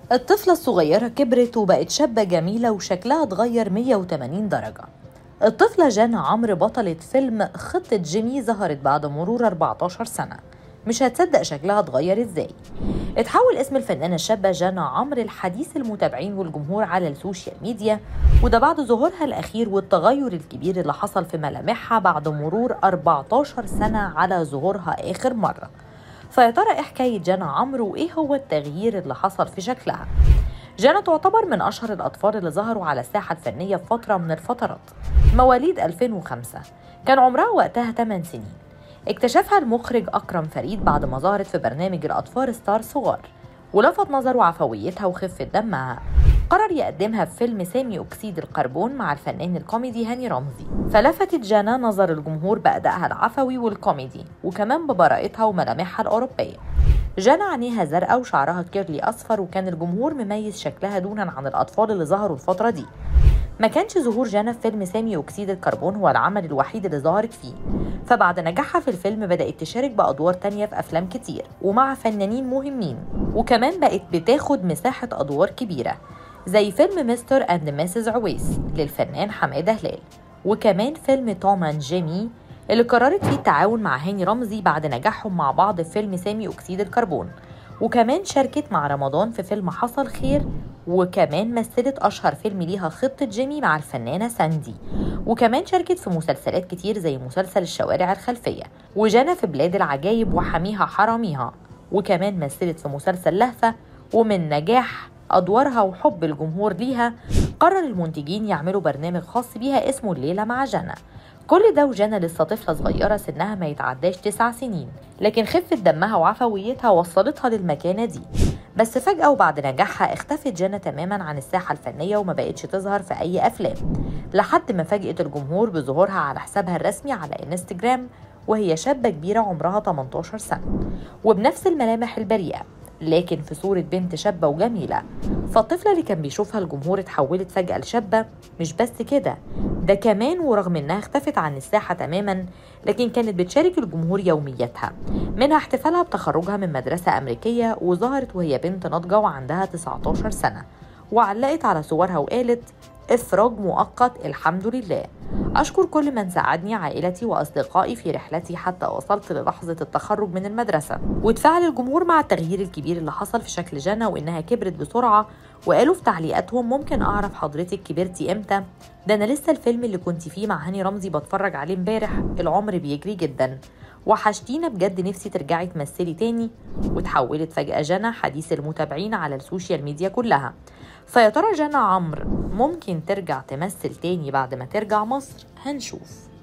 الطفلة الصغيرة كبرت وبقت شابة جميلة وشكلها اتغير 180 درجة الطفلة جانا عمرو بطلة فيلم خطة جيمي ظهرت بعد مرور 14 سنة مش هتصدق شكلها اتغير ازاي اتحول اسم الفنانة الشابة جانا عمرو الحديث المتابعين والجمهور على السوشيال ميديا وده بعد ظهورها الأخير والتغير الكبير اللي حصل في ملامحها بعد مرور 14 سنة على ظهورها آخر مرة فيا ترى ايه حكاية جانا عمرو وايه هو التغيير اللي حصل في شكلها جانا تعتبر من أشهر الأطفال اللي ظهروا على الساحة الفنية في فترة من الفترات مواليد 2005 كان عمرها وقتها 8 سنين اكتشفها المخرج أكرم فريد بعد ما ظهرت في برنامج الأطفال ستار صغار ولفت نظره عفويتها وخفة دمها قرر يقدمها في فيلم سامي أكسيد القربون مع الفنان الكوميدي هاني رمزي فلفتت جانا نظر الجمهور بأدائها العفوي والكوميدي وكمان ببراءتها وملامحها الأوروبية جانا عينيها زرقاء وشعرها كيرلي أصفر وكان الجمهور مميز شكلها دونا عن الأطفال اللي ظهروا الفترة دي ما كانش ظهور جانا في فيلم سامي أكسيد الكربون هو العمل الوحيد اللي ظهرت فيه فبعد نجاحها في الفيلم بدأت تشارك بأدوار تانية في أفلام كتير ومع فنانين مهمين وكمان بقت بتاخد مساحة أدوار كبيرة زي فيلم مستر أند ميسز عويس للفنان حمادة هلال وكمان فيلم توم أند جيمي اللي قررت فيه التعاون مع هاني رمزي بعد نجاحهم مع بعض في فيلم سامي أكسيد الكربون وكمان شاركت مع رمضان في فيلم حصل خير وكمان مثلت أشهر فيلم ليها خطة جيمي مع الفنانة ساندي وكمان شاركت في مسلسلات كتير زي مسلسل الشوارع الخلفية وجانا في بلاد العجايب وحميها حراميها وكمان مثلت في مسلسل لهفة ومن نجاح أدوارها وحب الجمهور ليها قرر المنتجين يعملوا برنامج خاص بيها اسمه الليلة مع جنى كل ده وجانا لسه طفلة صغيرة سنها ما يتعداش تسع سنين لكن خفة دمها وعفويتها وصلتها للمكانة دي بس فجأة وبعد نجاحها اختفت جانا تماما عن الساحة الفنية وما بقتش تظهر في أي أفلام لحد ما فاجئت الجمهور بظهورها على حسابها الرسمي على انستجرام وهي شابة كبيرة عمرها 18 سنة وبنفس الملامح البريئة لكن في صورة بنت شابة وجميلة فالطفلة اللي كان بيشوفها الجمهور اتحولت فجأة لشابة مش بس كده ده كمان ورغم انها اختفت عن الساحة تماما لكن كانت بتشارك الجمهور يومياتها منها احتفالها بتخرجها من مدرسة أمريكية وظهرت وهي بنت ناضجة وعندها 19 سنة وعلقت على صورها وقالت إفراج مؤقت الحمد لله أشكر كل من ساعدني عائلتي وأصدقائي في رحلتي حتى وصلت للحظة التخرج من المدرسة وتفاعل الجمهور مع التغيير الكبير اللي حصل في شكل جنى وإنها كبرت بسرعة وقالوا في تعليقاتهم ممكن أعرف حضرتك كبرتي إمتى ده أنا لسه الفيلم اللي كنت فيه مع هاني رمزي بتفرج عليه امبارح العمر بيجري جدا وحشتينا بجد نفسي ترجعي تمثلي تاني وتحولت فجأة جنى حديث المتابعين على السوشيال ميديا كلها فيا ترى جنى عمرو ممكن ترجع تمثل تاني بعد ما ترجع مصر هنشوف